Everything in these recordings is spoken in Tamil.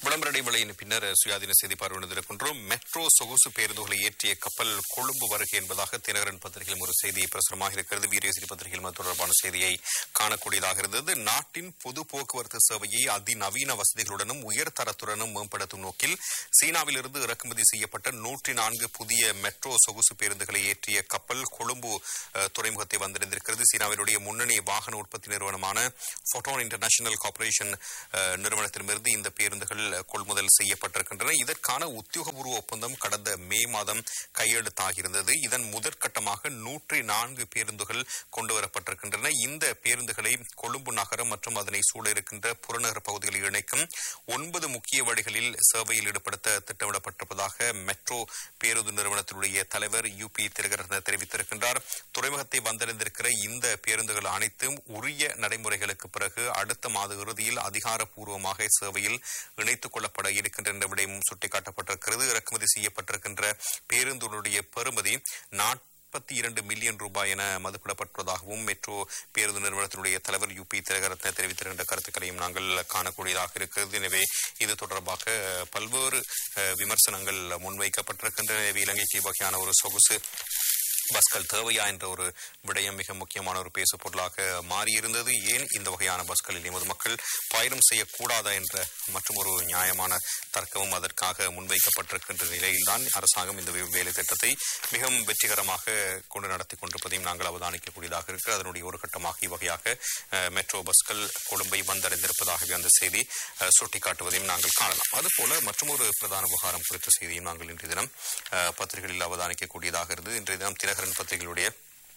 விளம்பர இடைவெளியின் பின்னர் சுயாதீன செய்தி பார்வையிடுகின்றோம் மெட்ரோ சொகுசு பேருந்துகளை ஏற்றிய கப்பல் கொழும்பு வருகை என்பதாக தினகரன் பத்திரிகையில் ஒரு செய்தி பிரசுரமாக இருக்கிறது வீரேசிரி பத்திரிகையில் அது தொடர்பான செய்தியை காணக்கூடியதாக இருந்தது நாட்டின் பொது போக்குவரத்து சேவையை அதிநவீன வசதிகளுடனும் உயர்தரத்துடனும் மேம்படுத்தும் நோக்கில் சீனாவிலிருந்து இறக்குமதி செய்யப்பட்ட நூற்றி நான்கு புதிய மெட்ரோ சொகுசு பேருந்துகளை ஏற்றிய கப்பல் கொழும்பு அஹ், துறைமுகத்தை வந்திருந்திருக்கிறது சீனாவினுடைய முன்னணி வாகன உற்பத்தி நிறுவனமான போட்டோன் இன்டர்நேஷனல் கார்ப்பரேஷன் அஹ், நிறுவனத்திடமிருந்து இந்த பேருந்துகள் கொள்முதல் செய்யப்பட்டிருக்கின்றன இதற்கான உத்தியோகபூர்வ ஒப்பந்தம் கடந்த மே மாதம் கையெழுத்தாகியிருந்தது இதன் முதற்கட்டமாக நூற்றி நான்கு பேருந்துகள் கொண்டுவரப்பட்டிருக்கின்றன இந்த பேருந்துகளை கொழும்பு நகரம் மற்றும் அதனை சூழ இருக்கின்ற புறநகர் பகுதிகளை இணைக்கும் ஒன்பது முக்கிய வழிகளில் சேவையில் ஈடுபடுத்த திட்டமிடப்பட்டிருப்பதாக மெட்ரோ பேருந்து நிறுவனத்தினுடைய தலைவர் யூ பி திலகரத்ன தெரிவித்திருக்கின்றார் துறைமுகத்தை வந்தடைந்திருக்கிற இந்த பேருந்துகள் அனைத்தும் உரிய நடைமுறைகளுக்கு பிறகு அடுத்த மாத இறுதியில் அதிகாரப்பூர்வமாக சேவையில் இணைத்துக் கொள்ளப்பட இருக்கின்ற விடயமும் சுட்டிக்காட்டப்பட்டிருக்கிறது இறக்குமதி செய்யப்பட்டிருக்கின்ற பேருந்துகளுடைய பெறுமதி நாற்பத்தி இரண்டு மில்லியன் ரூபாய் என மதிப்பிடப்பட்டுள்ளதாகவும் மெட்ரோ பேருந்து நிறுவனத்தினுடைய தலைவர் யூ பி திலகரத்ன தெரிவித்திருக்கின்ற கருத்துக்களையும் நாங்கள் காணக்கூடியதாக இருக்கிறது எனவே இது தொடர்பாக பல்வேறு அஹ், விமர்சனங்கள் முன்வைக்கப்பட்டிருக்கின்றன எனவே இலங்கைக்கு வகையான ஒரு சொகுசு பஸ்கள் தேவையா என்ற ஒரு விடயம் மிக முக்கியமான ஒரு பேசு பொருளாக மாறியிருந்தது ஏன் இந்த வகையான பஸ்களில் எமது மக்கள் பயணம் செய்யக்கூடாதா என்ற மற்றும் ஒரு நியாயமான தர்க்கமும் அதற்காக முன்வைக்கப்பட்டிருக்கின்ற நிலையில்தான் அரசாங்கம் இந்த வே- வேலை திட்டத்தை மிகவும் வெற்றிகரமாக கொண்டு நடத்தி கொண்டிருப்பதையும் நாங்கள் அவதானிக்கக்கூடியதாக இருக்கு அதனுடைய ஒரு கட்டமாக இவ்வகையாக அஹ், மெட்ரோ பஸ்கள் கொழும்பை வந்தடைந்திருப்பதாகவே அந்த செய்தி அஹ், சுட்டிக்காட்டுவதையும் நாங்கள் காணலாம் அதுபோல மற்றொரு பிரதான விவகாரம் குறித்த செய்தியும் நாங்கள் இன்றைய தினம் அஹ், பத்திரிகைகளில் அவதானிக்கக்கூடியதாக இருந்தது இன்றைய தினம் தினகரன் பத்திரிகைகளுடைய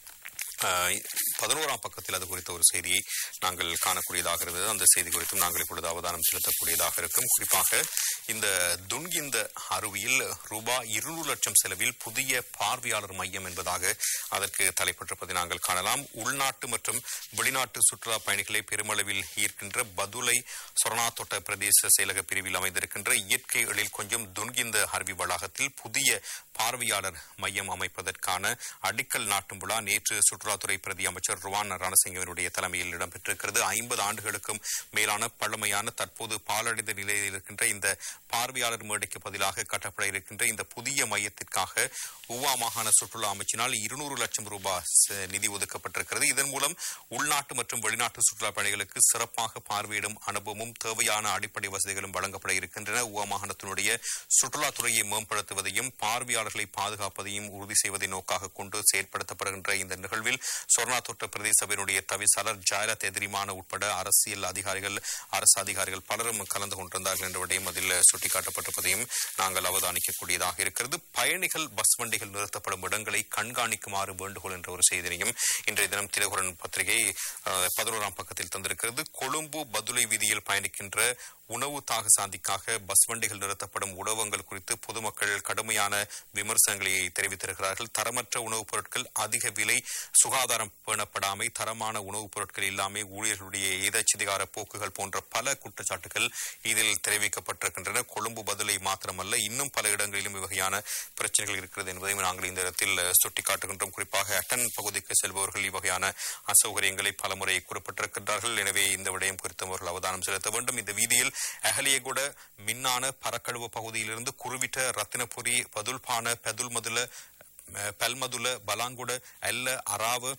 அஹ், பதினோராம் பக்கத்தில் அது குறித்த ஒரு செய்தியை நாங்கள் காணக்கூடியதாக இருந்தது அந்த செய்தி குறித்தும் நாங்கள் இப்பொழுது அவதானம் செலுத்தக்கூடியதாக இருக்கும் குறிப்பாக இந்த துன்கிந்த அருவியில் ரூபாய் இருநூறு லட்சம் செலவில் புதிய பார்வையாளர் மையம் என்பதாக அதற்கு தலைப்பட்டிருப்பதை நாங்கள் காணலாம் உள்நாட்டு மற்றும் வெளிநாட்டு சுற்றுலா பயணிகளை பெருமளவில் ஈர்க்கின்ற பதுளை சொரணாத்தோட்ட பிரதேச செயலக பிரிவில் அமைந்திருக்கின்ற இயற்கை எழில் கொஞ்சம் துன்கிந்த அருவி வளாகத்தில் புதிய பார்வையாளர் மையம் அமைப்பதற்கான அடிக்கல் நாட்டும் விழா நேற்று சுற்றுலாத்துறை பிரதி அமைச்சர் ருவான் ரணசிங்கவினுடைய தலைமையில் இடம்பெற்றிருக்கிறது ஐம்பது ஆண்டுகளுக்கும் மேலான பழமையான தற்போது பாலடைந்த நிலையில் இருக்கின்ற இந்த பார்வையாளர் மேடைக்கு பதிலாக கட்டப்பட இருக்கின்ற இந்த புதிய மையத்திற்காக உவா மாகாண சுற்றுலா அமைச்சினால் இருநூறு லட்சம் ரூபாய் ச- நிதி ஒதுக்கப்பட்டிருக்கிறது இதன் மூலம் உள்நாட்டு மற்றும் வெளிநாட்டு சுற்றுலா பயணிகளுக்கு சிறப்பாக பார்வையிடும் அனுபவமும் தேவையான அடிப்படை வசதிகளும் வழங்கப்பட இருக்கின்றன உவா மாகாணத்தினுடைய சுற்றுலாத்துறையை மேம்படுத்துவதையும் பார்வையாளர்களை பாதுகாப்பதையும் உறுதி செய்வதை நோக்காக கொண்டு செயற்படுத்தப்படுகின்ற இந்த நிகழ்வில் சொர்ணாத்தோட்ட பிரதேச சபையினுடைய தவிசாளர் ஜாயலத் எதிரிமான உட்பட அரசியல் அதிகாரிகள் அரசு அதிகாரிகள் பலரும் கலந்து கொண்டிருந்தார்கள் என்ற விடயம் அதில் சுட்டிக்காட்டப்பட்டிருப்பதையும் நாங்கள் அவதானிக்கக்கூடியதாக இருக்கிறது பயணிகள் பஸ் வண்டிகள் நிறுத்தப்படும் இடங்களை கண்காணிக்குமாறு வேண்டுகோள் என்ற ஒரு செய்தியையும் இன்றைய தினம் தினகுரன் பத்திரிகை அஹ், பதினோராம் பக்கத்தில் தந்திருக்கிறது கொழும்பு பதுளை வீதியில் பயணிக்கின்ற உணவு தாக சாந்திக்காக பஸ் வண்டிகள் நிறுத்தப்படும் உணவகங்கள் குறித்து பொதுமக்கள் கடுமையான விமர்சனங்களை தெரிவித்திருக்கிறார்கள் தரமற்ற உணவுப் பொருட்கள் அதிக விலை சுகாதாரம் பேணப்படாமை தரமான உணவுப் பொருட்கள் இல்லாமை ஊழியர்களுடைய எதச்சிதிகார போக்குகள் போன்ற பல குற்றச்சாட்டுகள் இதில் தெரிவிக்கப்பட்டிருக்கின்றன கொழும்பு பதிலை மாத்திரமல்ல இன்னும் பல இடங்களிலும் இவ்வகையான பிரச்சனைகள் இருக்கிறது என்பதையும் நாங்கள் இந்த இடத்தில் சுட்டிக்காட்டுகின்றோம் குறிப்பாக அட்டன் பகுதிக்கு செல்பவர்கள் இவ்வகையான அசௌகரியங்களை பலமுறை குறிப்பிட்டிருக்கின்றார்கள் எனவே இந்த விடயம் குறித்து அவர்கள் அவதானம் செலுத்த வேண்டும் இந்த வீதியில் அகலியகுட மின்னான பரக்கழுவு பகுதியிலிருந்து குருவிட்ட ரத்தினபுரி பதுல்பான பெதுல்மதுல அஹ், பெல்மதுல பலாங்குட அல்ல அராவு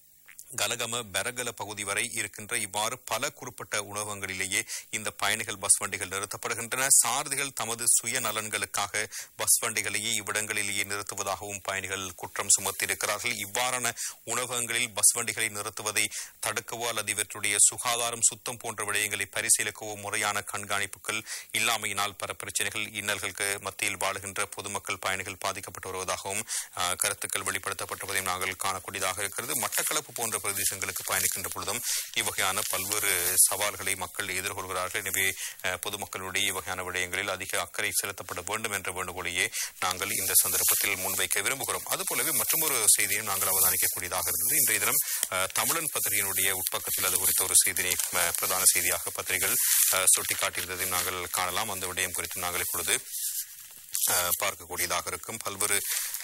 கலகம பெரகல பகுதி வரை இருக்கின்ற இவ்வாறு பல குறிப்பிட்ட உணவகங்களிலேயே இந்த பயணிகள் பஸ் வண்டிகள் நிறுத்தப்படுகின்றன சாரதிகள் தமது சுய நலன்களுக்காக பஸ் வண்டிகளையே இவ்விடங்களிலேயே நிறுத்துவதாகவும் பயணிகள் குற்றம் சுமத்தியிருக்கிறார்கள் இவ்வாறான உணவகங்களில் பஸ் வண்டிகளை நிறுத்துவதை தடுக்கவோ அல்லது இவற்றுடைய சுகாதாரம் சுத்தம் போன்ற விடயங்களை பரிசீலிக்கவோ முறையான கண்காணிப்புகள் இல்லாமையினால் பல பிரச்சனைகள் இன்னல்களுக்கு மத்தியில் வாழுகின்ற பொதுமக்கள் பயணிகள் பாதிக்கப்பட்டு வருவதாகவும் ஆஹ், கருத்துக்கள் வெளிப்படுத்தப்பட்டிருப்பதையும் நாங்கள் காணக்கூடியதாக இருக்கிறது மட்டக்களப்பு போன்ற பிரதேசங்களுக்கு பயணிக்கின்ற பொழுதும் இவ்வகையான பல்வேறு சவால்களை மக்கள் எதிர்கொள்கிறார்கள் எனவே அஹ், பொதுமக்களுடைய இவ்வகையான விடயங்களில் அதிக அக்கறை செலுத்தப்பட வேண்டும் என்ற வேண்டுகோளையே நாங்கள் இந்த சந்தர்ப்பத்தில் முன்வைக்க விரும்புகிறோம் அதுபோலவே மற்றொரு செய்தியும் நாங்கள் அவதானிக்கக்கூடியதாக இருந்தது இன்றைய தினம் அஹ், தமிழன் பத்திரிகையினுடைய உட்பக்கத்தில் அது குறித்த ஒரு செய்தியை அஹ், பிரதான செய்தியாக பத்திரிகைகள் அஹ், சுட்டிக்காட்டியிருந்ததையும் நாங்கள் காணலாம் அந்த விடயம் குறித்து நாங்கள் இப்பொழுது அஹ், பார்க்கக்கூடியதாக இருக்கும் பல்வேறு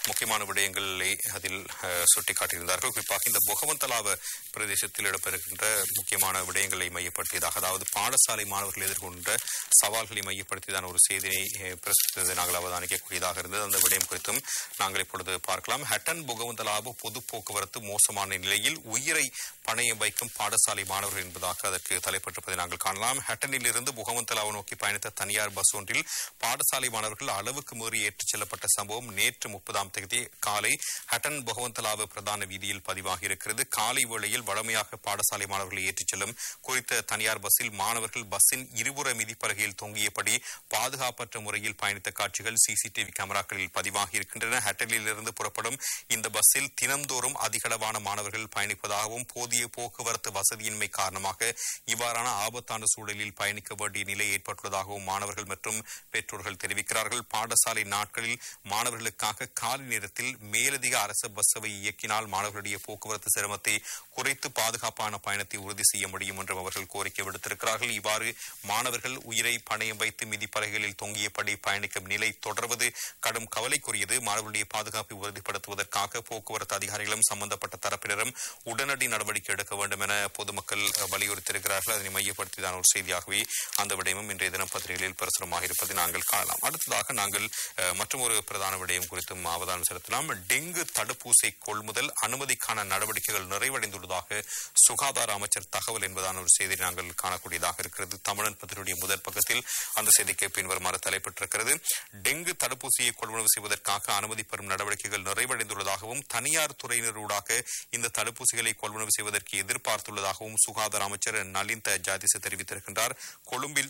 முக்கியமான விடயங்களை அதில் அஹ், சுட்டிக்காட்டியிருந்தார்கள் குறிப்பாக இந்த புகவந்தலாவ பிரதேசத்தில் இடம்பெறுகின்ற முக்கியமான விடயங்களை மையப்படுத்தியதாக அதாவது பாடசாலை மாணவர்கள் எதிர்கொண்ட சவால்களை மையப்படுத்தியதான ஒரு செய்தியை அஹ், பிரசுரித்ததை நாங்கள் அவதானிக்கக்கூடியதாக இருந்தது அந்த விடயம் குறித்தும் நாங்கள் இப்பொழுது பார்க்கலாம் ஹட்டன் புகவந்தலாவு பொது போக்குவரத்து மோசமான நிலையில் உயிரை பணயம் வைக்கும் பாடசாலை மாணவர்கள் என்பதாக அதற்கு தலைப்பட்டிருப்பதை நாங்கள் காணலாம் ஹட்டனில் இருந்து புகவந்தலாவை நோக்கி பயணித்த தனியார் பஸ் ஒன்றில் பாடசாலை மாணவர்கள் அளவுக்கு மீறி ஏற்றிச் செல்லப்பட்ட சம்பவம் நேற்று முப்பதாம் தேதி காலை ஹட்டன் புகவந்தலாவு பிரதான வீதியில் பதிவாகி இருக்கிறது காலை வேளையில் வழமையாக பாடசாலை மாணவர்களை ஏற்றிச் செல்லும் குறித்த தனியார் பஸ்ஸில் மாணவர்கள் பஸ்ஸின் இருபுற மிதிப்பலகையில் தொங்கியபடி பாதுகாப்பற்ற முறையில் பயணித்த காட்சிகள் சிசிடிவி கேமராக்களில் பதிவாகி இருக்கின்றன ஹட்டனில் இருந்து புறப்படும் இந்த பஸ்ஸில் தினந்தோறும் அதிகளவான மாணவர்கள் பயணிப்பதாகவும் போதிய போக்குவரத்து வசதியின்மை காரணமாக இவ்வாறான ஆபத்தான சூழலில் பயணிக்க வேண்டிய நிலை ஏற்பட்டுள்ளதாகவும் மாணவர்கள் மற்றும் பெற்றோர்கள் தெரிவிக்கிறார்கள் பாடசாலை நாட்களில் மாணவர்களுக்காக காலை நேரத்தில் மேலதிக அரசு பஸ் சேவை இயக்கினால் மாணவர்களுடைய போக்குவரத்து சிரமத்தை குறைத்து பாதுகாப்பான பயணத்தை உறுதி செய்ய முடியும் என்றும் அவர்கள் கோரிக்கை விடுத்திருக்கிறார்கள் இவ்வாறு மாணவர்கள் உயிரை பணயம் வைத்து மிதிப்பலகைகளில் தொங்கியபடி பயணிக்கும் நிலை தொடர்வது கடும் கவலைக்குரியது மாணவர்களுடைய பாதுகாப்பை உறுதிப்படுத்துவதற்காக போக்குவரத்து அதிகாரிகளும் சம்பந்தப்பட்ட தரப்பினரும் உடனடி நடவடிக்கை எடுக்க வேண்டும் என பொதுமக்கள் அஹ், வலியுறுத்தியிருக்கிறார்கள் அதனை மையப்படுத்திதான் ஒரு செய்தியாகவே அந்த விடயமும் இன்றைய தினம் பத்திரிகைகளில் பிரசுரமாக இருப்பதை நாங்கள் காணலாம் அடுத்ததாக நாங்கள் அஹ், மற்றொரு பிரதான விடயம் குறித்தும் அவதானம் செலுத்தலாம் டெங்கு தடுப்பூசி கொள்முதல் அனுமதிக்கான நடவடிக்கைகள் நிறைவடைந்துள்ளதாக சுகாதார அமைச்சர் தகவல் என்பதான ஒரு செய்தி நாங்கள் காணக்கூடியதாக இருக்கிறது தமிழன் பத்திரிகையுடைய முதல் பக்கத்தில் அந்த செய்திக்கு பின்வருமாறு தலைப்பட்டிருக்கிறது டெங்கு தடுப்பூசியை கொள்வனவு செய்வதற்காக அனுமதி பெறும் நடவடிக்கைகள் நிறைவடைந்துள்ளதாகவும் தனியார் துறையினரூடாக இந்த தடுப்பூசிகளை கொள்வனவு செய்வதற்கு எதிர்பார்த்துள்ளதாகவும் சுகாதார அமைச்சர் நலிந்த ஜாதிச தெரிவித்திருக்கின்றார் கொழும்பில்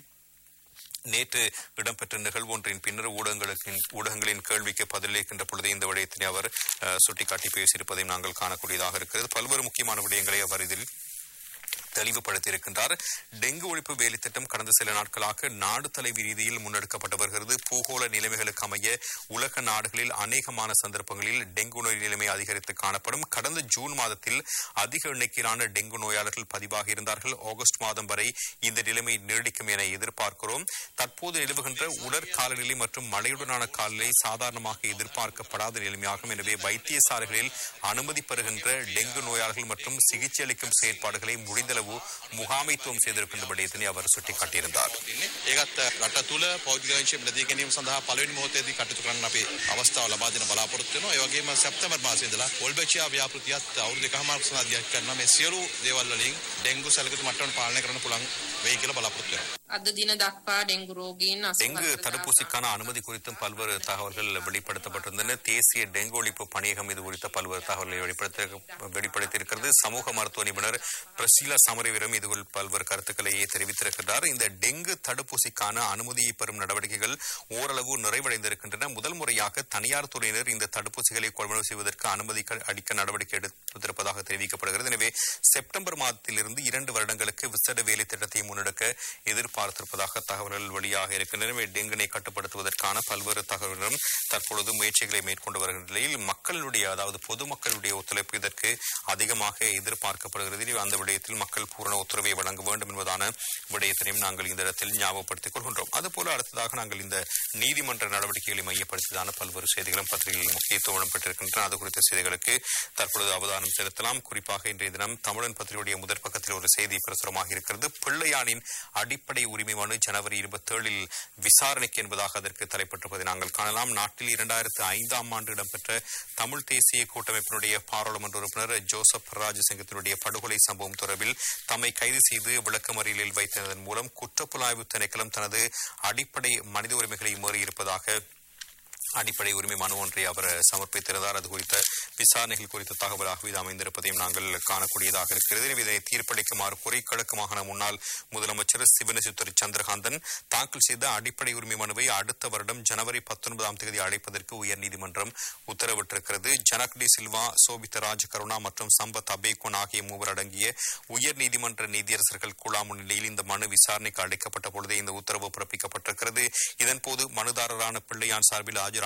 நேற்று இடம்பெற்ற நிகழ்வு ஒன்றின் பின்னர் ஊடகங்களுக்கு ஊடகங்களின் கேள்விக்கு பதிலளிக்கின்ற பொழுது இந்த விடயத்தினை அவர் அஹ், சுட்டிக்காட்டி பேசியிருப்பதையும் நாங்கள் காணக்கூடியதாக இருக்கிறது பல்வேறு முக்கியமான விடயங்களை அவர் இதில் தெளிவுபடுத்தியிருக்கின்றார் டெங்கு ஒழிப்பு வேலை திட்டம் கடந்த சில நாட்களாக நாடு தலைவி ரீதியில் முன்னெடுக்கப்பட்டு வருகிறது பூகோள நிலைமைகளுக்கு அமைய உலக நாடுகளில் அநேகமான சந்தர்ப்பங்களில் டெங்கு நோய் நிலைமை அதிகரித்து காணப்படும் கடந்த ஜூன் மாதத்தில் அதிக எண்ணிக்கையிலான டெங்கு நோயாளர்கள் பதிவாகி இருந்தார்கள் ஆகஸ்ட் மாதம் வரை இந்த நிலைமை நீடிக்கும் என எதிர்பார்க்கிறோம் தற்போது நிலவுகின்ற உடற் காலநிலை மற்றும் மழையுடனான காலநிலை சாதாரணமாக எதிர்பார்க்கப்படாத நிலைமையாகும் எனவே வைத்தியசாலைகளில் அனுமதி பெறுகின்ற டெங்கு நோயாளர்கள் மற்றும் சிகிச்சை அளிக்கும் செயற்பாடுகளை முடிந்தளவு முகாமைத்துவம் செய்திருக்கின்ற விடயத்தினை அவர் சுட்டிக்காட்டியிருந்தார் තින්නේ ඒකත් රට තුළ පෞද්ගලංශය ලදී ගැනීම සඳහා පළවෙනි මොහොතේදී කටයුතු කරන්න අපි අවස්ථාව ලබා දෙන බලාපොරොත්තු වෙනවා. ඒ වගේම සැප්තැම්බර් මාසයේ ඉඳලා ඔල්බෙචියා ව්‍යාපෘතියත් අවුරුදු දෙකමාරක් සඳහා අධ්‍යයනය කරනවා. මේ සියලු දේවල් වලින් ඩෙන්ගු සැලකිලි මට්ටම පාලනය කරන්න පුළුවන් වෙයි කියලා බලාපොරොත්තු වෙනවා. අද දින දක්වා ඩෙංගු රෝගීන් டெங்கு தடுப்பூசிக்கான அனுமதி குறித்தும் பல்வேறு தகவல்கள் வெளிப்படுத்தப்பட்டிருந்தன தேசிய டெங்கு ஒழிப்பு பணியகம் இது குறித்த பல்வேறு தகவல்களை வெளிப்படுத்த வெளிப்படுத்தியிருக்கிறது சமூக மருத்துவ நிபுணர் பிரசீலா சமரவீரம் இதுவில் பல்வேறு கருத்துக்களை தெரிவித்திருக்கிறார் இந்த டெங்கு தடுப்பூசிக்கான அனுமதியை பெறும் நடவடிக்கைகள் ஓரளவு நிறைவடைந்திருக்கின்றன முதல் முறையாக தனியார் துறையினர் இந்த தடுப்பூசிகளை கொள்வனவு செய்வதற்கு அனுமதி க- அளிக்க நடவடிக்கை எடுத்திருப்பதாக தெரிவிக்கப்படுகிறது எனவே செப்டம்பர் மாதத்திலிருந்து இரண்டு வருடங்களுக்கு விசேட வேலை திட்டத்தை முன்னெடுக்க எதிர்பார்த்திருப்பதாக தகவல்கள் வெளியாக இருக்கின்றன எனவே டெங்கினை கட்டுப்படுத்துவதற்கான பல்வேறு தகவல்களும் தற்பொழுது முயற்சிகளை மேற்கொண்டு வருகின்ற நிலையில் மக்களுடைய அதாவது பொதுமக்களுடைய ஒத்துழைப்பு இதற்கு அதிகமாக எதிர்பார்க்கப்படுகிறது எனவே அந்த விடயத்தில் மக்கள் பூரண ஒத்துழைப்பை வழங்க வேண்டும் என்பதான விடயத்தினையும் நாங்கள் இந்த இடத்தில் ஞாபகப்படுத்திக் கொள்கின்றோம் அதுபோல அடுத்ததாக நாங்கள் இந்த நீதிமன்ற நடவடிக்கைகளை மையப்படுத்தியதான பல்வேறு செய்திகளும் பத்திரிகையில் முக்கியத்துவம் பெற்றிருக்கின்றன அது குறித்த செய்திகளுக்கு தற்பொழுது அவதானம் செலுத்தலாம் குறிப்பாக இன்றைய தினம் தமிழன் பத்திரிகையுடைய முதற் பக்கத்தில் ஒரு செய்தி பிரசுரமாக இருக்கிறது பிள்ளையானின் அடிப்படை உரிமை மனு ஜனவரி இருபத்தேழில் விசாரணைக்கு என்பதாக அதற்கு தலைப்பட்டிருப்பதை நாங்கள் காணலாம் நாட்டில் இரண்டாயிரத்து ஐந்தாம் ஆண்டு இடம்பெற்ற தமிழ் தேசிய கூட்டமைப்பினுடைய பாராளுமன்ற உறுப்பினர் ஜோசப் ராஜசிங்கத்தினுடைய படுகொலை சம்பவம் தொடர்பில் தம்மை கைது செய்து விளக்கமறியலில் வைத்ததன் மூலம் குற்றப்புலனாய்வு திணைக்களம் தனது அடிப்படை மனித உரிமைகளை மீறியிருப்பதாக அடிப்படை உரிமை மனு ஒன்றை அவர் சமர்ப்பித்திருந்தார் அது குறித்த விசாரணைகள் குறித்த தகவலாக இது அமைந்திருப்பதையும் நாங்கள் காணக்கூடியதாக இருக்கிறது எனவே இதனை தீர்ப்பளிக்குமாறு கோரி கிழக்கு மாகாண முன்னாள் முதலமைச்சர் சிவனசித்துறை சந்திரகாந்தன் தாக்கல் செய்த அடிப்படை உரிமை மனுவை அடுத்த வருடம் ஜனவரி பத்தொன்பதாம் தேதி அழைப்பதற்கு உயர்நீதிமன்றம் உத்தரவிட்டிருக்கிறது ஜனக் டி சில்வா சோபித்த ராஜகருணா மற்றும் சம்பத் அபேகுன் ஆகிய மூவர் அடங்கிய உயர்நீதிமன்ற நீதியரசர்கள் குழா முன்னிலையில் இந்த மனு விசாரணைக்கு அழைக்கப்பட்ட பொழுதே இந்த உத்தரவு பிறப்பிக்கப்பட்டிருக்கிறது இதன்போது மனுதாரரான பிள்ளையான் சார்பில் ஆஜரான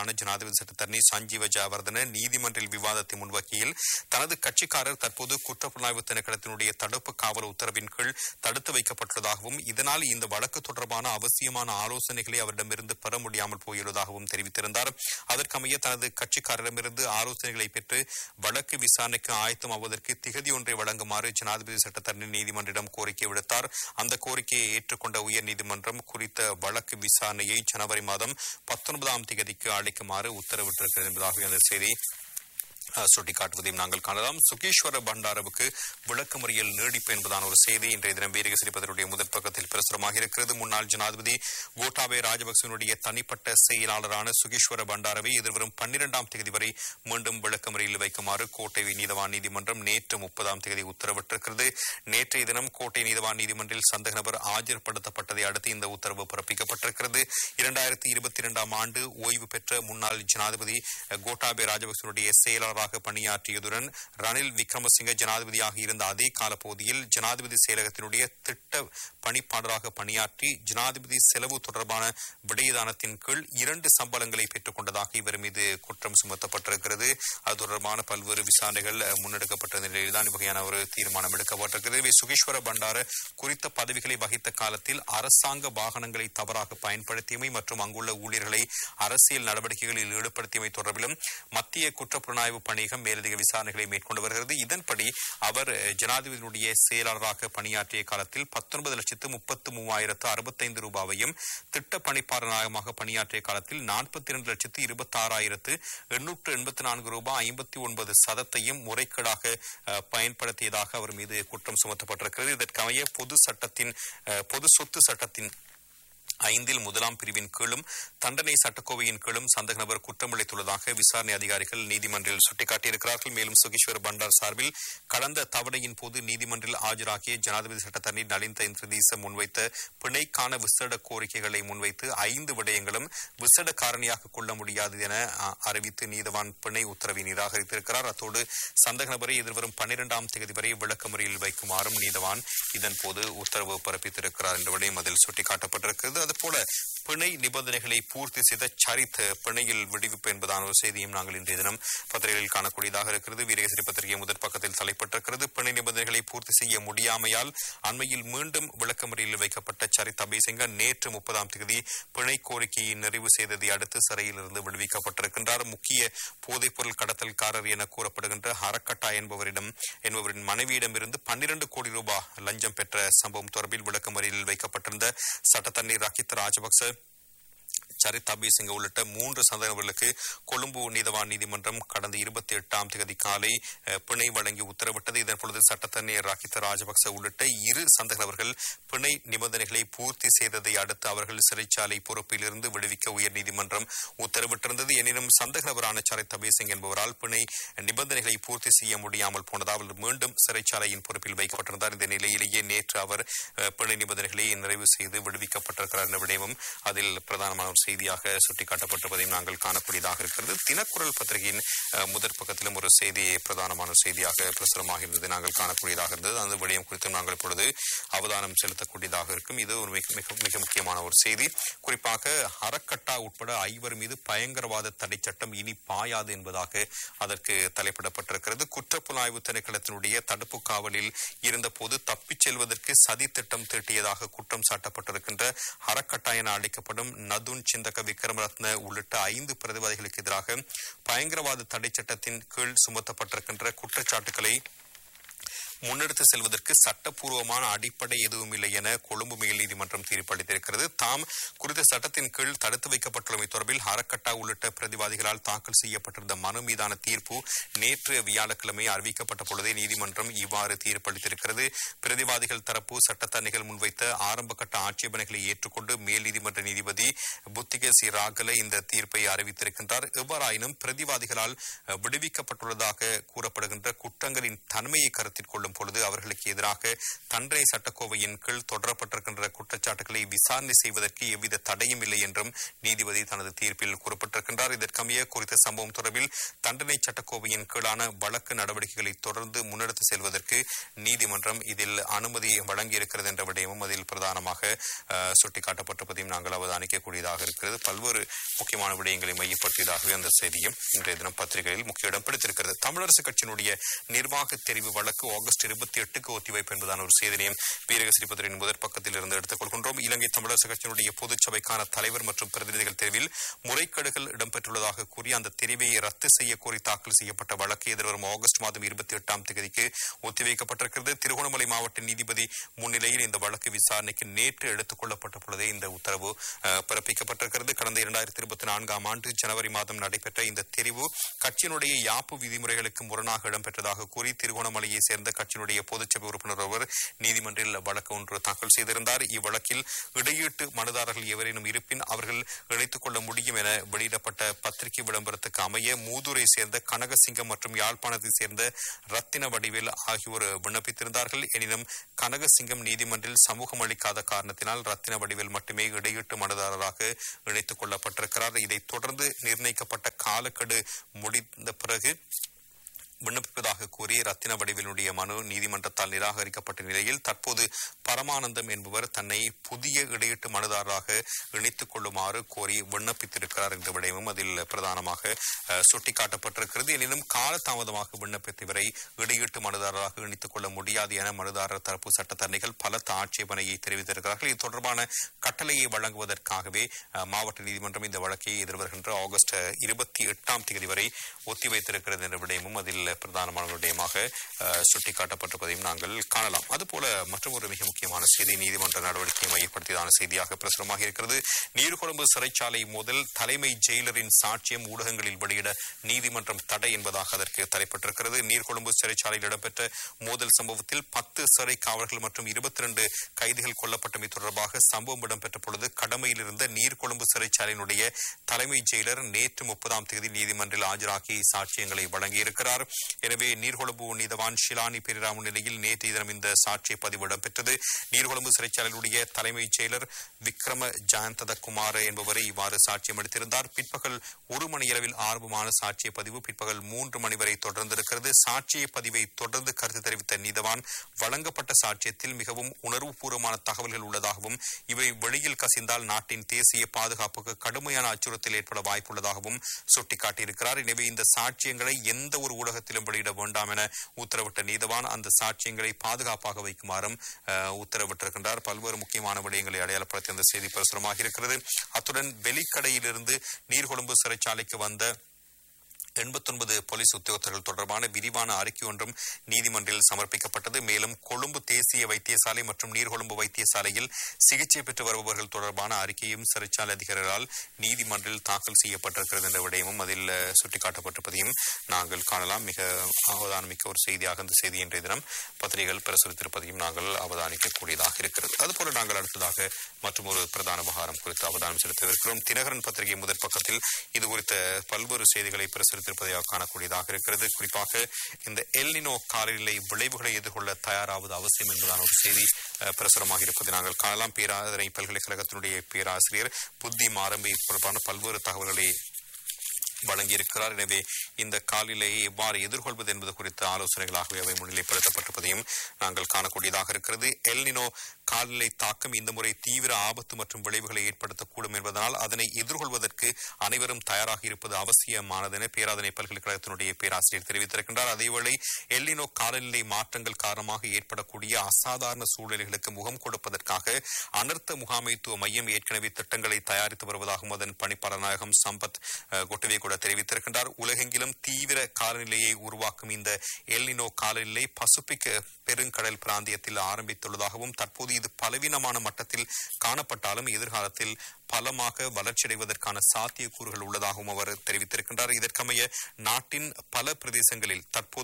செயலாளரான ஜனாதிபதி சட்டத்தரணி சஞ்சீவ ஜாவர்தன நீதிமன்றில் விவாதத்தை முன்வைக்கையில் தனது கட்சிக்காரர் தற்போது குற்றப்புலனாய்வு திணைக்களத்தினுடைய தடுப்பு காவல் உத்தரவின் கீழ் தடுத்து வைக்கப்பட்டுள்ளதாகவும் இதனால் இந்த வழக்கு தொடர்பான அவசியமான ஆலோசனைகளை அவரிடமிருந்து பெற முடியாமல் போயுள்ளதாகவும் தெரிவித்திருந்தார் அதற்கமைய தனது கட்சிக்காரரிடமிருந்து ஆலோசனைகளை பெற்று வழக்கு விசாரணைக்கு ஆயத்தம் ஆவதற்கு திகதி ஒன்றை வழங்குமாறு ஜனாதிபதி சட்டத்தரணி நீதிமன்றிடம் கோரிக்கை விடுத்தார் அந்த கோரிக்கையை ஏற்றுக்கொண்ட உயர்நீதிமன்றம் குறித்த வழக்கு விசாரணையை ஜனவரி மாதம் பத்தொன்பதாம் தேதிக்கு அளிக்குமாறு உத்தரவிட்டிருக்கிறது என்பதாக அந்த செய்தி அஹ், சுட்டிக்காட்டுவதையும் நாங்கள் காணலாம் சுகேஸ்வர பண்டாரவுக்கு விளக்க முறையில் நீடிப்பு என்பதான ஒரு செய்தி இன்றைய தினம் வீரகசிரி பத்திரிகையுடைய முதற் பக்கத்தில் பிரசுரமாக இருக்கிறது முன்னாள் ஜனாதிபதி கோட்டாபே ராஜபக்சனுடைய தனிப்பட்ட செயலாளரான சுகேஸ்வர பண்டாரவை எதிர்வரும் பன்னிரெண்டாம் தேதி வரை மீண்டும் விளக்க முறையில் வைக்குமாறு கோட்டை நீதவான் நீதிமன்றம் நேற்று முப்பதாம் தேதி உத்தரவிட்டிருக்கிறது நேற்றைய தினம் கோட்டை நீதவான் நீதிமன்றில் சந்தேக நபர் ஆஜர்படுத்தப்பட்டதை அடுத்து இந்த உத்தரவு பிறப்பிக்கப்பட்டிருக்கிறது இரண்டாயிரத்தி இருபத்தி இரண்டாம் ஆண்டு ஓய்வு பெற்ற முன்னாள் ஜனாதிபதி அஹ், கோட்டாபே ராஜபக்சனுடைய செயலாளராக பணியாற்றியதுடன் ரணில் விக்ரமசிங்க ஜனாதிபதியாக இருந்த அதே காலப்பகுதியில் ஜனாதிபதி செயலகத்தினுடைய திட்ட பணிப்பாளராக பணியாற்றி ஜனாதிபதி செலவு தொடர்பான விடயதானத்தின் கீழ் இரண்டு சம்பளங்களை பெற்றுக் கொண்டதாக இவர் மீது குற்றம் சுமத்தப்பட்டிருக்கிறது அது தொடர்பான பல்வேறு விசாரணைகள் அஹ், முன்னெடுக்கப்பட்ட நிலையில்தான் இவ்வகையான ஒரு தீர்மானம் எடுக்கப்பட்டிருக்கிறது இவை சுகேஸ்வர பண்டார குறித்த பதவிகளை வகித்த காலத்தில் அரசாங்க வாகனங்களை தவறாக பயன்படுத்தியமை மற்றும் அங்குள்ள ஊழியர்களை அரசியல் நடவடிக்கைகளில் ஈடுபடுத்தியமை தொடர்பிலும் மத்திய குற்றப்புலனாய்வு பணியகம் மேலதிக விசாரணைகளை மேற்கொண்டு வருகிறது இதன்படி அவர் அஹ், ஜனாதிபதியினுடைய செயலாளராக பணியாற்றிய காலத்தில் பத்தொன்பது லட்சத்து முப்பத்து மூவாயிரத்து அறுபத்தைந்து ரூபாவையும் திட்ட பணிப்பாளராக பணியாற்றிய காலத்தில் நாற்பத்தி இரண்டு லட்சத்து இருபத்தி ஆறாயிரத்து எண்ணூற்று எண்பத்தி நான்கு ரூபாய் ஐம்பத்தி ஒன்பது சதத்தையும் முறைகேடாக அஹ், பயன்படுத்தியதாக அவர் மீது குற்றம் சுமத்தப்பட்டிருக்கிறது இதற்கமைய பொது சட்டத்தின் அஹ், பொது சொத்து சட்டத்தின் ஐந்தில் முதலாம் பிரிவின் கீழும் தண்டனை சட்டக்கோவையின் கீழும் சந்தேக நபர் குற்றமளித்துள்ளதாக விசாரணை அதிகாரிகள் நீதிமன்றில் சுட்டிக்காட்டியிருக்கிறார்கள் மேலும் சுகேஸ்வர் பண்டார் சார்பில் கடந்த தவணையின் போது நீதிமன்றில் ஆஜராகிய ஜனாதிபதி சட்டத்தரணி நலிந்த இந்திரதீச முன்வைத்த பிணைக்கான விசேட கோரிக்கைகளை முன்வைத்து ஐந்து விடயங்களும் விசேட காரணியாக கொள்ள முடியாது என அ, அறிவித்து நீதவான் பிணை உத்தரவை நிராகரித்திருக்கிறார் அத்தோடு சந்தேக நபரை எதிர்வரும் பன்னிரெண்டாம் தேதி வரை விளக்க முறையில் வைக்குமாறும் நீதவான் இதன்போது உத்தரவு பிறப்பித்திருக்கிறார் என்ற விடயம் அதில் சுட்டிக்காட்டப்பட்டிருக்கிறது அதுபோல பிணை நிபந்தனைகளை பூர்த்தி செய்த சரித் பிணையில் விடுவிப்பு என்பதான ஒரு செய்தியும் நாங்கள் இன்றைய தினம் பத்திரிகைகளில் காணக்கூடியதாக இருக்கிறது வீரகேசரி பத்திரிகை முதற் பக்கத்தில் தலைப்பட்டிருக்கிறது பிணை நிபந்தனைகளை பூர்த்தி செய்ய முடியாமையால் அண்மையில் மீண்டும் விளக்கமறியில் வைக்கப்பட்ட சரித் அபேசிங்க நேற்று முப்பதாம் தேதி பிணை கோரிக்கையை நிறைவு செய்ததை அடுத்து சிறையிலிருந்து விடுவிக்கப்பட்டிருக்கின்றார் முக்கிய போதைப்பொருள் கடத்தல்காரர் என கூறப்படுகின்ற ஹரக்கட்டா என்பவரிடம் என்பவரின் மனைவியிடமிருந்து பன்னிரண்டு கோடி ரூபாய் லஞ்சம் பெற்ற சம்பவம் தொடர்பில் விளக்கமறியலில் வைக்கப்பட்டிருந்த சட்டத்தண்ணி ரகித் ராஜபக்ச சரித் அபேசிங்க உள்ளிட்ட மூன்று சந்தேகங்களுக்கு கொழும்பு நீதவான் நீதிமன்றம் கடந்த இருபத்தி எட்டாம் தேதி காலை அஹ், பிணை வழங்கி உத்தரவிட்டது இதன் பொழுது சட்டத்தண்ணி ராகித்த ராஜபக்ச உள்ளிட்ட இரு சந்தேகவர்கள் பிணை நிபந்தனைகளை பூர்த்தி செய்ததை அடுத்து அவர்கள் சிறைச்சாலை பொறுப்பிலிருந்து விடுவிக்க உயர்நீதிமன்றம் உத்தரவிட்டிருந்தது எனினும் சந்தேகவரான சரித் அபேசிங் என்பவரால் பிணை நிபந்தனைகளை பூர்த்தி செய்ய முடியாமல் போனதால் அவர் மீண்டும் சிறைச்சாலையின் பொறுப்பில் வைக்கப்பட்டிருந்தார் இந்த நிலையிலேயே நேற்று அவர் அஹ், பிணை நிபந்தனைகளை நிறைவு செய்து விடுவிக்கப்பட்டிருக்கிறார் என்ற விடயமும் அதில் பிரதானமான ஒரு செய்தியாக சுட்டிக்காட்டப்பட்டிருப்பதையும் நாங்கள் காணக்கூடியதாக இருக்கிறது தினக்குரல் பத்திரிகையின் அஹ், முதற் பக்கத்திலும் ஒரு செய்தி பிரதானமான ஒரு செய்தியாக பிரசுரமாக இருந்தது நாங்கள் காணக்கூடியதாக இருந்தது அந்த விடயம் குறித்தும் நாங்கள் இப்பொழுது அவதானம் செலுத்தக்கூடியதாக இருக்கும் இது ஒரு மிக மிக மிக முக்கியமான ஒரு செய்தி குறிப்பாக அறக்கட்டா உட்பட ஐவர் மீது பயங்கரவாத தடை சட்டம் இனி பாயாது என்பதாக அதற்கு தலைப்பிடப்பட்டிருக்கிறது குற்றப்புலனாய்வு திணைக்களத்தினுடைய தடுப்பு காவலில் இருந்தபோது தப்பிச் செல்வதற்கு சதி திட்டம் தீட்டியதாக குற்றம் சாட்டப்பட்டிருக்கின்ற அறக்கட்டா என அழைக்கப்படும் நதுன் சிந்தக விக்ரமரத்ன உள்ளிட்ட ஐந்து பிரதிவாதிகளுக்கு எதிராக பயங்கரவாத தடை சட்டத்தின் கீழ் சுமத்தப்பட்டிருக்கின்ற குற்றச்சாட்டுகளை முன்னெடுத்து செல்வதற்கு சட்டப்பூர்வமான அடிப்படை எதுவும் இல்லை என கொழும்பு மேல் நீதிமன்றம் தீர்ப்பளித்திருக்கிறது தாம் குறித்த சட்டத்தின் கீழ் தடுத்து வைக்கப்பட்டுள்ளமை தொடர்பில் ஹரக்கட்டா உள்ளிட்ட பிரதிவாதிகளால் தாக்கல் செய்யப்பட்டிருந்த மனு மீதான தீர்ப்பு நேற்று வியாழக்கிழமை அறிவிக்கப்பட்ட பொழுதே நீதிமன்றம் இவ்வாறு தீர்ப்பளித்திருக்கிறது பிரதிவாதிகள் தரப்பு சட்டத்தரணிகள் முன்வைத்த ஆரம்பகட்ட ஆட்சேபனைகளை ஏற்றுக்கொண்டு மேல் நீதிமன்ற நீதிபதி புத்திக சி ராகல இந்த தீர்ப்பை அறிவித்திருக்கின்றார் எவ்வாறாயினும் பிரதிவாதிகளால் அஹ், விடுவிக்கப்பட்டுள்ளதாக கூறப்படுகின்ற குற்றங்களின் தன்மையை கருத்தில் கொள்ளும் முறையிடும் பொழுது அவர்களுக்கு எதிராக தண்டனை சட்டக்கோவையின் கீழ் தொடரப்பட்டிருக்கின்ற குற்றச்சாட்டுகளை விசாரணை செய்வதற்கு எவ்வித தடையும் இல்லை என்றும் நீதிபதி தனது தீர்ப்பில் குறிப்பிட்டிருக்கின்றார் இதற்கமைய குறித்த சம்பவம் தொடர்பில் தண்டனை சட்டக்கோவையின் கீழான வழக்கு நடவடிக்கைகளை தொடர்ந்து முன்னெடுத்து செல்வதற்கு நீதிமன்றம் இதில் அனுமதி வழங்கியிருக்கிறது என்ற விடயமும் அதில் பிரதானமாக அஹ், சுட்டிக்காட்டப்பட்டிருப்பதையும் நாங்கள் அவதானிக்கக்கூடியதாக இருக்கிறது பல்வேறு முக்கியமான விடயங்களை மையப்படுத்தியதாகவே அந்த செய்தியும் இன்றைய தினம் பத்திரிகையில் முக்கிய இடம் பிடித்திருக்கிறது தமிழரசு கட்சியினுடைய நிர்வாக தெரிவு வழக்கு ஆகஸ்ட் இருபத்தி எட்டுக்கு ஒத்திவைப்பு என்பதான ஒரு செய்தியையும் வீரகசிரி பத்திரிகையின் முதற் பக்கத்தில் இருந்து எடுத்துக்கொள்கின்றோம் இலங்கை தமிழரசு கட்சியினுடைய பொதுச்சபைக்கான தலைவர் மற்றும் பிரதிநிதிகள் தெரிவில் முறைகேடுகள் இடம்பெற்றுள்ளதாக கூறி அந்த தெரிவை ரத்து செய்ய கோரி தாக்கல் செய்யப்பட்ட வழக்கு எதிர்வரும் ஆகஸ்ட் மாதம் இருபத்தி எட்டாம் தேதிக்கு ஒத்திவைக்கப்பட்டிருக்கிறது திருகோணமலை மாவட்ட நீதிபதி முன்னிலையில் இந்த வழக்கு விசாரணைக்கு நேற்று எடுத்துக் கொள்ளப்பட்ட பொழுதே இந்த உத்தரவு அஹ், பிறப்பிக்கப்பட்டிருக்கிறது கடந்த இரண்டாயிரத்தி இருபத்தி நான்காம் ஆண்டு ஜனவரி மாதம் நடைபெற்ற இந்த தெரிவு கட்சியினுடைய யாப்பு விதிமுறைகளுக்கு முரணாக இடம்பெற்றதாக கூறி திருகோணமலையை சேர்ந்த கட்சியினுடைய பொதுச்சபை உறுப்பினர் ஒருவர் நீதிமன்றில் வழக்கு ஒன்று தாக்கல் செய்திருந்தார் இவ்வழக்கில் இடையீட்டு மனுதாரர்கள் எவரேனும் இருப்பின் அவர்கள் இணைத்துக் கொள்ள முடியும் என வெளியிடப்பட்ட பத்திரிகை விளம்பரத்துக்கு அமைய மூதூரை சேர்ந்த கனகசிங்கம் மற்றும் யாழ்ப்பாணத்தை சேர்ந்த ரத்தின வடிவேல் ஆகியோர் விண்ணப்பித்திருந்தார்கள் எனினும் கனகசிங்கம் நீதிமன்றில் சமூகம் அளிக்காத காரணத்தினால் ரத்தின வடிவேல் மட்டுமே இடையீட்டு மனுதாரராக இணைத்துக் கொள்ளப்பட்டிருக்கிறார் இதைத் தொடர்ந்து நிர்ணயிக்கப்பட்ட காலக்கெடு முடிந்த பிறகு விண்ணப்பிப்பதாக கூறி ரத்தின வடிவினுடைய மனு நீதிமன்றத்தால் நிராகரிக்கப்பட்ட நிலையில் தற்போது பரமானந்தம் என்பவர் தன்னை புதிய இடையீட்டு மனுதாரராக இணைத்துக் கொள்ளுமாறு கோரி விண்ணப்பித்திருக்கிறார் என்ற விடயமும் அதில் பிரதானமாக அஹ், சுட்டிக்காட்டப்பட்டிருக்கிறது எனினும் காலதாமதமாக விண்ணப்பித்த இவரை இடையீட்டு மனுதாரராக இணைத்துக் கொள்ள முடியாது என மனுதாரர் தரப்பு சட்டத்தரணிகள் பலத்த ஆட்சேபனையை தெரிவித்திருக்கிறார்கள் இது தொடர்பான கட்டளையை வழங்குவதற்காகவே அஹ், மாவட்ட நீதிமன்றம் இந்த வழக்கை எதிர்வருகின்ற ஆகஸ்ட் இருபத்தி எட்டாம் தேதி வரை ஒத்திவைத்திருக்கிறது என்ற விடயமும் அதில் பிரதானமான விடயமாக அஹ், சுட்டிக்காட்டப்பட்டிருப்பதையும் நாங்கள் காணலாம் அதுபோல மற்றொரு மிக முக்கியமான செய்தி நீதிமன்ற நடவடிக்கையை மையப்படுத்தியதான செய்தியாக பிரசுரமாக இருக்கிறது நீர்கொழும்பு சிறைச்சாலை மோதல் தலைமை ஜெயிலரின் சாட்சியம் ஊடகங்களில் வெளியிட நீதிமன்றம் தடை என்பதாக அதற்கு தலைப்பட்டிருக்கிறது நீர்கொழும்பு சிறைச்சாலையில் இடம்பெற்ற மோதல் சம்பவத்தில் பத்து சிறை காவலர்கள் மற்றும் இருபத்தி ரெண்டு கைதிகள் கொல்லப்பட்டமை தொடர்பாக சம்பவம் இடம்பெற்ற பொழுது கடமையில் இருந்த நீர்கொழும்பு சிறைச்சாலையினுடைய தலைமை ஜெயிலர் நேற்று முப்பதாம் தேதி நீதிமன்றில் ஆஜராகி சாட்சியங்களை வழங்கியிருக்கிறார் எனவே நீர்கொழும்பு நீதவான் ஷிலானி பெரிரா முன்னிலையில் நேற்றைய தினம் இந்த சாட்சிய பதிவு இடம்பெற்றது நீர்கொழும்பு சிறைச்சாலையினுடைய தலைமைச் செயலர் விக்ரம ஜயந்தத குமார் என்பவரை இவ்வாறு சாட்சியம் அளித்திருந்தார் பிற்பகல் ஒரு மணியளவில் ஆரம்பமான சாட்சிய பதிவு பிற்பகல் மூன்று மணி வரை தொடர்ந்திருக்கிறது சாட்சிய பதிவை தொடர்ந்து கருத்து தெரிவித்த நீதவான் வழங்கப்பட்ட சாட்சியத்தில் மிகவும் உணர்வுபூர்வமான தகவல்கள் உள்ளதாகவும் இவை வெளியில் கசிந்தால் நாட்டின் தேசிய பாதுகாப்புக்கு கடுமையான அச்சுறுத்தல் ஏற்பட வாய்ப்புள்ளதாகவும் சுட்டிக்காட்டியிருக்கிறார் எனவே இந்த சாட்சியங்களை எந்த ஒரு ஊடகத்திலும் வெளியிட வேண்டாம் என உத்தரவிட்ட நீதவான் அந்த சாட்சியங்களை பாதுகாப்பாக வைக்குமாறும் அஹ், உத்தரவிட்டிருக்கின்றார் பல்வேறு முக்கியமான விடயங்களை அடையாளப்படுத்தி அந்த செய்தி பிரசுரமாக இருக்கிறது அத்துடன் வெளிக்கடையிலிருந்து நீர்கொழும்பு சிறைச்சாலைக்கு வந்த எண்பத்தொன்பது போலீஸ் உத்தியோகத்தர்கள் தொடர்பான விரிவான அறிக்கை ஒன்றும் நீதிமன்றில் சமர்ப்பிக்கப்பட்டது மேலும் கொழும்பு தேசிய வைத்தியசாலை மற்றும் நீர்கொழும்பு வைத்தியசாலையில் சிகிச்சை பெற்று வருபவர்கள் தொடர்பான அறிக்கையும் சிறைச்சாலை அதிகாரிகளால் நீதிமன்றில் தாக்கல் செய்யப்பட்டிருக்கிறது என்ற விடயமும் அதில் அஹ், சுட்டிக்காட்டப்பட்டிருப்பதையும் நாங்கள் காணலாம் மிக அவதானமிக்க ஒரு செய்தியாக இந்த செய்தி இன்றைய தினம் பத்திரிகைகள் பிரசுரித்திருப்பதையும் நாங்கள் அவதானிக்கக்கூடியதாக இருக்கிறது அதுபோல நாங்கள் அடுத்ததாக மற்றும் ஒரு பிரதான விவகாரம் குறித்து அவதானம் செலுத்தவிருக்கிறோம் தினகரன் பத்திரிகை முதற் பக்கத்தில் இது குறித்த பல்வேறு செய்திகளை பிரசுரித்திருப்பதை காணக்கூடியதாக இருக்கிறது குறிப்பாக இந்த எல்னினோ காலநிலை விளைவுகளை எதிர்கொள்ள தயாராவது அவசியம் என்பதான ஒரு செய்தி அஹ், பிரசுரமாக இருப்பதை நாங்கள் காணலாம் பேராதனை பல்கலைக்கழகத்தினுடைய பேராசிரியர் புத்தி மாரம்பி தொடர்பான பல்வேறு தகவல்களை வழங்கியிருக்கிறார் எனவே இந்த காலநிலையை எவ்வாறு எதிர்கொள்வது என்பது குறித்த ஆலோசனைகளாகவே அவை முன்னிலைப்படுத்தப்பட்டிருப்பதையும் நாங்கள் காணக்கூடியதாக இருக்கிறது எல்னினோ காலநிலை தாக்கம் இந்த முறை தீவிர ஆபத்து மற்றும் விளைவுகளை ஏற்படுத்தக்கூடும் என்பதனால் அதனை எதிர்கொள்வதற்கு அனைவரும் தயாராக இருப்பது அவசியமானது என பேராதனை பல்கலைக்கழகத்தினுடைய பேராசிரியர் தெரிவித்திருக்கின்றார் அதேவேளை எல்லினோ காலநிலை மாற்றங்கள் காரணமாக ஏற்படக்கூடிய அசாதாரண சூழ்நிலைகளுக்கு முகம் கொடுப்பதற்காக அனர்த்த முகாமைத்துவ மையம் ஏற்கனவே திட்டங்களை தயாரித்து வருவதாகவும் அதன் பணிப்பாளர் நாயகம் சம்பத் அஹ், கொட்டவே கூட தெரிவித்திருக்கின்றார் உலகெங்கிலும் தீவிர காலநிலையை உருவாக்கும் இந்த எல்லினோ காலநிலை பசிபிக் பெருங்கடல் பிராந்தியத்தில் ஆரம்பித்துள்ளதாகவும் தற்போது இது பலவீனமான மட்டத்தில் காணப்பட்டாலும் எதிர்காலத்தில் பலமாக வளர்ச்சியடைவதற்கான சாத்தியக்கூறுகள் உள்ளதாகவும் அவர் தெரிவித்திருக்கின்றார் இதற்கமைய நாட்டின் பல பிரதேசங்களில் தற்போது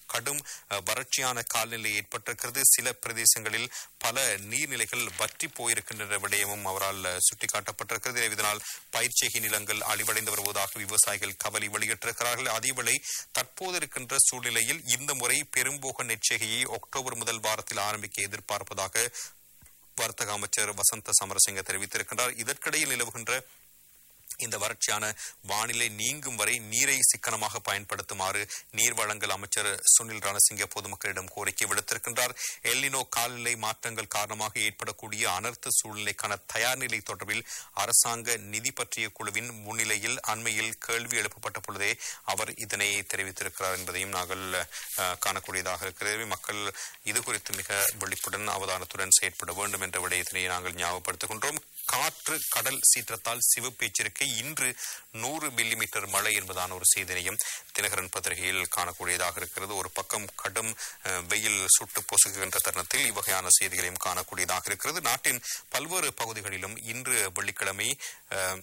கடும் அஹ், வறட்சியான காலநிலை ஏற்பட்டிருக்கிறது சில பிரதேசங்களில் பல நீர்நிலைகள் வற்றி போயிருக்கின்ற விடயமும் அவரால் அஹ், சுட்டிக்காட்டப்பட்டிருக்கிறது எனவே இதனால் பயிர்ச்செய்கை நிலங்கள் அழிவடைந்து வருவதாக விவசாயிகள் கவலை வெளியிட்டிருக்கிறார்கள் அதேவேளை தற்போது இருக்கின்ற சூழ்நிலையில் இந்த முறை பெரும்போக நெற்செய்கையை அக்டோபர் முதல் வாரத்தில் ஆரம்பிக்க எதிர்பார்ப்பதாக வர்த்தக அமைச்சர் வசந்த சமரசிங்க தெரிவித்திருக்கின்றார் இதற்கிடையில் நிலவுகின்ற இந்த வறட்சியான வானிலை நீங்கும் வரை நீரை சிக்கனமாக பயன்படுத்துமாறு நீர் வழங்கல் அமைச்சர் சுனில் ரணசிங்க பொதுமக்களிடம் கோரிக்கை விடுத்திருக்கின்றார் எல்லினோ காலநிலை மாற்றங்கள் காரணமாக ஏற்படக்கூடிய அனர்த்த சூழ்நிலைக்கான தயார் நிலை தொடர்பில் அரசாங்க நிதி பற்றிய குழுவின் முன்னிலையில் அண்மையில் கேள்வி எழுப்பப்பட்ட பொழுதே அவர் இதனை தெரிவித்திருக்கிறார் என்பதையும் நாங்கள் அஹ், காணக்கூடியதாக இருக்கிறது மக்கள் இது குறித்து மிக விழிப்புடன் அவதானத்துடன் செயற்பட வேண்டும் என்ற விடயத்தினை நாங்கள் ஞாபகப்படுத்துகின்றோம் காற்று கடல் சீற்றத்தால் சிவப்பு எச்சரிக்கை இன்று நூறு மில்லிமீட்டர் மழை என்பதான ஒரு செய்தினையும் தினகரன் பத்திரிகையில் காணக்கூடியதாக இருக்கிறது ஒரு பக்கம் கடும் அஹ், வெயில் சுட்டு பொசுகுகின்ற தருணத்தில் இவ்வகையான செய்திகளையும் காணக்கூடியதாக இருக்கிறது நாட்டின் பல்வேறு பகுதிகளிலும் இன்று வெள்ளிக்கிழமை அஹ்,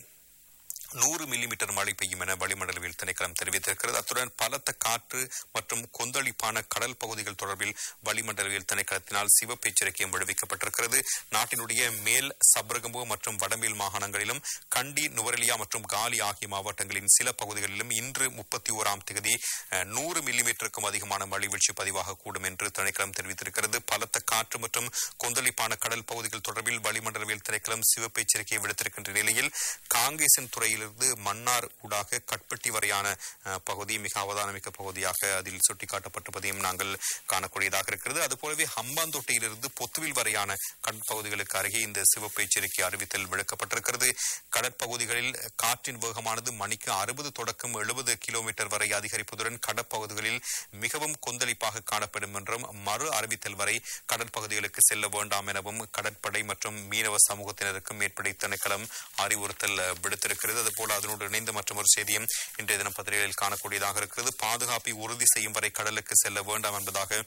நூறு மில்லிமீட்டர் மழை பெய்யும் என வளிமண்டலவியல் திணைக்களம் தெரிவித்திருக்கிறது அத்துடன் பலத்த காற்று மற்றும் கொந்தளிப்பான கடல் பகுதிகள் தொடர்பில் வளிமண்டலவியல் திணைக்களத்தினால் சிவப்பு எச்சரிக்கையும் விடுவிக்கப்பட்டிருக்கிறது நாட்டினுடைய மேல் சப்ரகம்பு மற்றும் வடமேல் மாகாணங்களிலும் கண்டி நுவரெலியா மற்றும் காலி ஆகிய மாவட்டங்களின் சில பகுதிகளிலும் இன்று முப்பத்தி ஓராம் தேதி நூறு மில்லிமீட்டருக்கும் அதிகமான மழை வீழ்ச்சி பதிவாகக்கூடும் என்று திணைக்களம் தெரிவித்திருக்கிறது பலத்த காற்று மற்றும் கொந்தளிப்பான கடல் பகுதிகள் தொடர்பில் வளிமண்டலவியல் திணைக்களம் சிவப்பு எச்சரிக்கையை விடுத்திருக்கின்ற நிலையில் காங்கேசன் துறையிலிருந்து மன்னார் ஊடாக கட்பட்டி வரையான அஹ், பகுதி மிக அவதானமிக்க பகுதியாக அதில் சுட்டிக்காட்டப்பட்டிருப்பதையும் நாங்கள் காணக்கூடியதாக இருக்கிறது அதுபோலவே ஹம்பாந்தோட்டையிலிருந்து பொத்துவில் வரையான கடற்பகுதிகளுக்கு அருகே இந்த சிவப்பு எச்சரிக்கை அறிவித்தல் விடுக்கப்பட்டிருக்கிறது கடற்பகுதிகளில் காற்றின் வேகமானது மணிக்கு அறுபது தொடக்கம் எழுபது கிலோமீட்டர் வரை அதிகரிப்பதுடன் கடற்பகுதிகளில் மிகவும் கொந்தளிப்பாக காணப்படும் என்றும் மறு அறிவித்தல் வரை கடற்பகுதிகளுக்கு செல்ல வேண்டாம் எனவும் கடற்படை மற்றும் மீனவ சமூகத்தினருக்கும் மேற்படை திணைக்களம் அறிவுறுத்தல் அஹ், விடுத்திருக்கிறது அதுபோல அதனோடு இணைந்த மற்றொரு செய்தியும் இன்றைய தினம் பத்திரிகைகளில் காணக்கூடியதாக இருக்கிறது பாதுகாப்பை உறுதி செய்யும் வரை கடலுக்கு செல்ல வேண்டாம் என்பதாக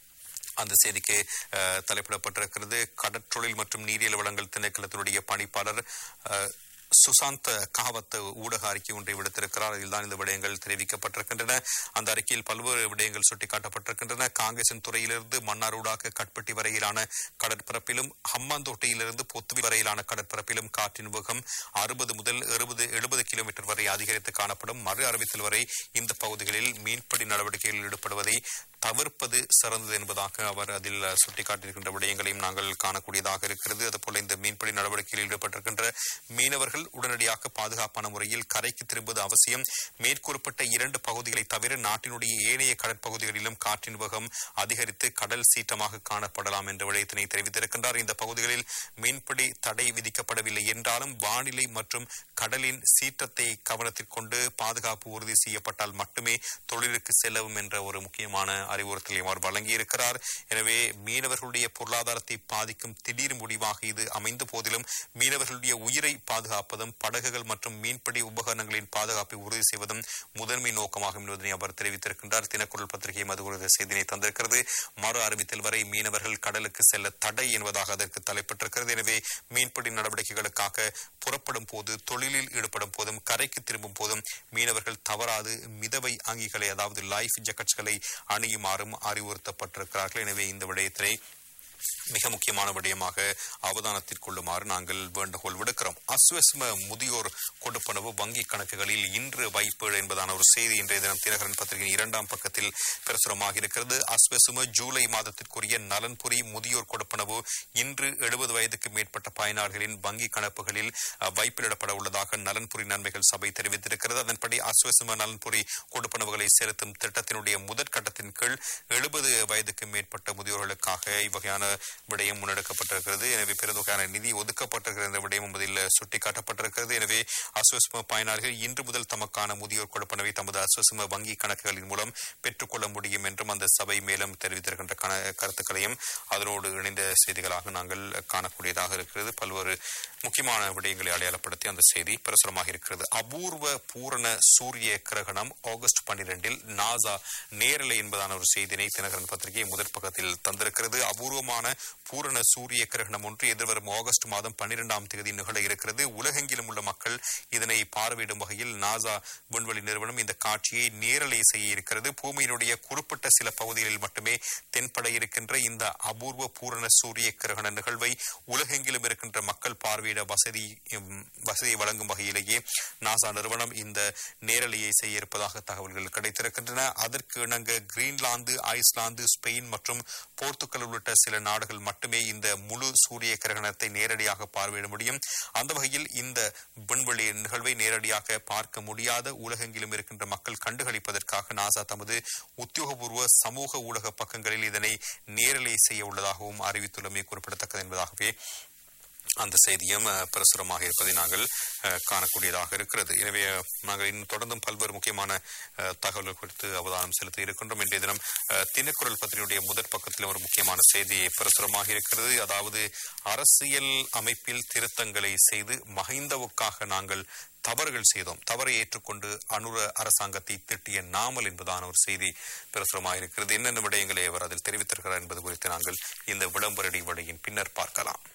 அந்த செய்திக்கு அஹ், தலைப்பிடப்பட்டிருக்கிறது கடற்றொழில் மற்றும் நீரியல் வளங்கள் திணைக்களத்தினுடைய பணிப்பாளர் அஹ், சுசாந்த் காவத் ஊடக அறிக்கை ஒன்றை விடுத்திருக்கிறார் அதில்தான் இந்த விடயங்கள் தெரிவிக்கப்பட்டிருக்கின்றன அந்த அறிக்கையில் பல்வேறு விடயங்கள் சுட்டிக்காட்டப்பட்டிருக்கின்றன காங்கிரசின் துறையிலிருந்து மன்னாரூடாக கட்பட்டி வரையிலான கடற்பரப்பிலும் ஹம்மாந்தோட்டையிலிருந்து பொத்துவி வரையிலான கடற்பரப்பிலும் காற்றின் வேகம் அறுபது முதல் எழுபது எழுபது கிலோமீட்டர் வரை அதிகரித்து காணப்படும் மறு அறிவித்தல் வரை இந்த பகுதிகளில் மீன்பிடி நடவடிக்கைகளில் ஈடுபடுவதை தவிர்ப்பது சிறந்தது என்பதாக அவர் அதில் சுட்டிக்காட்டியிருக்கின்ற விடயங்களையும் நாங்கள் காணக்கூடியதாக இருக்கிறது அதுபோல இந்த மீன்பிடி நடவடிக்கையில் ஈடுபட்டிருக்கின்ற மீனவர்கள் உடனடியாக பாதுகாப்பான முறையில் கரைக்கு திரும்புவது அவசியம் மேற்கூறப்பட்ட இரண்டு பகுதிகளை தவிர நாட்டினுடைய ஏனைய கடற்பகுதிகளிலும் காற்றின் வேகம் அதிகரித்து கடல் சீற்றமாக காணப்படலாம் என்ற விடயத்தினை தெரிவித்திருக்கின்றார் இந்த பகுதிகளில் மீன்பிடி தடை விதிக்கப்படவில்லை என்றாலும் வானிலை மற்றும் கடலின் சீற்றத்தை கவனத்தில் கொண்டு பாதுகாப்பு உறுதி செய்யப்பட்டால் மட்டுமே தொழிலுக்கு செல்லவும் என்ற ஒரு முக்கியமான அறிவுறுத்தலை அவர் வழங்கியிருக்கிறார் எனவே மீனவர்களுடைய பொருளாதாரத்தை பாதிக்கும் திடீர் முடிவாக இது அமைந்த போதிலும் மீனவர்களுடைய உயிரை பாதுகாப்பதும் படகுகள் மற்றும் மீன்பிடி உபகரணங்களின் பாதுகாப்பை உறுதி செய்வதும் முதன்மை நோக்கமாகும் என்பதனை அவர் தெரிவித்திருக்கின்றார் தினக்குரல் பத்திரிகை அது குறித்த செய்தியை தந்திருக்கிறது மறு அறிவித்தல் வரை மீனவர்கள் கடலுக்கு செல்ல தடை என்பதாக அதற்கு தலைப்பட்டிருக்கிறது எனவே மீன்பிடி நடவடிக்கைகளுக்காக புறப்படும் போது தொழிலில் ஈடுபடும் போதும் கரைக்கு திரும்பும் போதும் மீனவர்கள் தவறாது மிதவை அங்கிகளை அதாவது லைஃப் ஜக்கெட்ஸ்களை அணியுமாறும் அறிவுறுத்தப்பட்டிருக்கிறார்கள் எனவே இந்த விடயத்தினை மிக முக்கியமான விடயமாக அவதானத்திற்கொள்ளுமாறு நாங்கள் வேண்டுகோள் விடுக்கிறோம் அஸ்வஸ்ம முதியோர் கொடுப்பனவு வங்கி கணக்குகளில் இன்று வைப்பு என்பதான ஒரு செய்தி இன்றைய தினம் தினகரன் பத்திரிகையின் இரண்டாம் பக்கத்தில் பிரசுரமாக இருக்கிறது அஸ்வசும ஜூலை மாதத்திற்குரிய நலன்புரி முதியோர் கொடுப்பனவு இன்று எழுபது வயதுக்கு மேற்பட்ட பயனாளிகளின் வங்கி கணக்குகளில் அஹ், வைப்பிலிடப்பட உள்ளதாக நலன்புரி நன்மைகள் சபை தெரிவித்திருக்கிறது அதன்படி அஸ்வசும நலன்புரி கொடுப்பனவுகளை செலுத்தும் திட்டத்தினுடைய முதற்கட்டத்தின் கீழ் எழுபது வயதுக்கு மேற்பட்ட முதியோர்களுக்காக இவ்வகையான விடயம் முன்னெடுக்கப்பட்டிருக்கிறது எனவே பெருந்தொகையான நிதி ஒதுக்கப்பட்டிருக்கிற இந்த விடயம் அதில் சுட்டிக்காட்டப்பட்டிருக்கிறது எனவே அஸ்வசும பயனாளிகள் இன்று முதல் தமக்கான முதியோர் கொடுப்பனவை தமது அஸ்வசும வங்கி கணக்குகளின் மூலம் பெற்றுக்கொள்ள முடியும் என்றும் அந்த சபை மேலும் தெரிவித்திருக்கின்ற கண- கருத்துக்களையும் அதனோடு இணைந்த செய்திகளாக நாங்கள் காணக்கூடியதாக இருக்கிறது பல்வேறு முக்கியமான விடயங்களை அடையாளப்படுத்தி அந்த செய்தி பிரசுரமாக இருக்கிறது அபூர்வ பூரண சூரிய கிரகணம் ஆகஸ்ட் பன்னிரெண்டில் நாசா நேரலை என்பதான ஒரு செய்தினை தினகரன் பத்திரிகை முதற் பக்கத்தில் தந்திருக்கிறது அபூர்வமான பூரண சூரிய கிரகணம் ஒன்று எதிர்வரும் ஆகஸ்ட் மாதம் பன்னிரெண்டாம் தேதி நிகழ இருக்கிறது இருக்கிறது உலகெங்கிலும் உள்ள மக்கள் இதனை பார்வையிடும் வகையில் நாசா விண்வெளி நிறுவனம் இந்த காட்சியை நேரலை செய்ய இருக்கிறது பூமியினுடைய குறிப்பிட்ட சில பகுதிகளில் மட்டுமே தென்பட இருக்கின்ற இந்த அபூர்வ பூரண சூரிய கிரகண நிகழ்வை உலகெங்கிலும் இருக்கின்ற மக்கள் பார்வையிட வசதி உம், வசதியை வழங்கும் வகையிலேயே நாசா நிறுவனம் இந்த நேரலையை செய்ய இருப்பதாக தகவல்கள் கிடைத்திருக்கின்றன அதற்கு இணங்க கிரீன்லாந்து ஐஸ்லாந்து ஸ்பெயின் மற்றும் போர்த்துக்கல் உள்ளிட்ட சில நாடுகள் மட்டுமே இந்த முழு சூரிய கிரகணத்தை நேரடியாக பார்வையிட முடியும் அந்த வகையில் இந்த விண்வெளி நிகழ்வை நேரடியாக பார்க்க முடியாத உலகெங்கிலும் இருக்கின்ற மக்கள் கண்டுகளிப்பதற்காக நாசா தமது உத்தியோகபூர்வ சமூக ஊடக பக்கங்களில் இதனை நேரலை செய்ய உள்ளதாகவும் அறிவித்துள்ளமை குறிப்பிடத்தக்கது என்பதாகவே அந்த செய்தியும் அஹ், பிரசுரமாக இருப்பதை நாங்கள் அஹ், காணக்கூடியதாக இருக்கிறது எனவே அஹ், நாங்கள் இன்னும் தொடர்ந்தும் பல்வேறு முக்கியமான அஹ், தகவல்கள் குறித்து அவதானம் செலுத்த இருக்கின்றோம் இன்றைய தினம் அஹ், தினக்குரல் பத்திரிகையுடைய முதற் பக்கத்தில் ஒரு முக்கியமான செய்தி பிரசுரமாக இருக்கிறது அதாவது அரசியல் அமைப்பில் திருத்தங்களை செய்து மஹிந்தவுக்காக நாங்கள் தவறுகள் செய்தோம் தவறை ஏற்றுக்கொண்டு அனுர அரசாங்கத்தை திட்டிய நாமல் என்பதான ஒரு செய்தி பிரசுரமாக இருக்கிறது என்னென்ன விடயங்களை அவர் அதில் தெரிவித்திருக்கிறார் என்பது குறித்து நாங்கள் இந்த விளம்பர இடைவெளியின் பின்னர் பார்க்கலாம்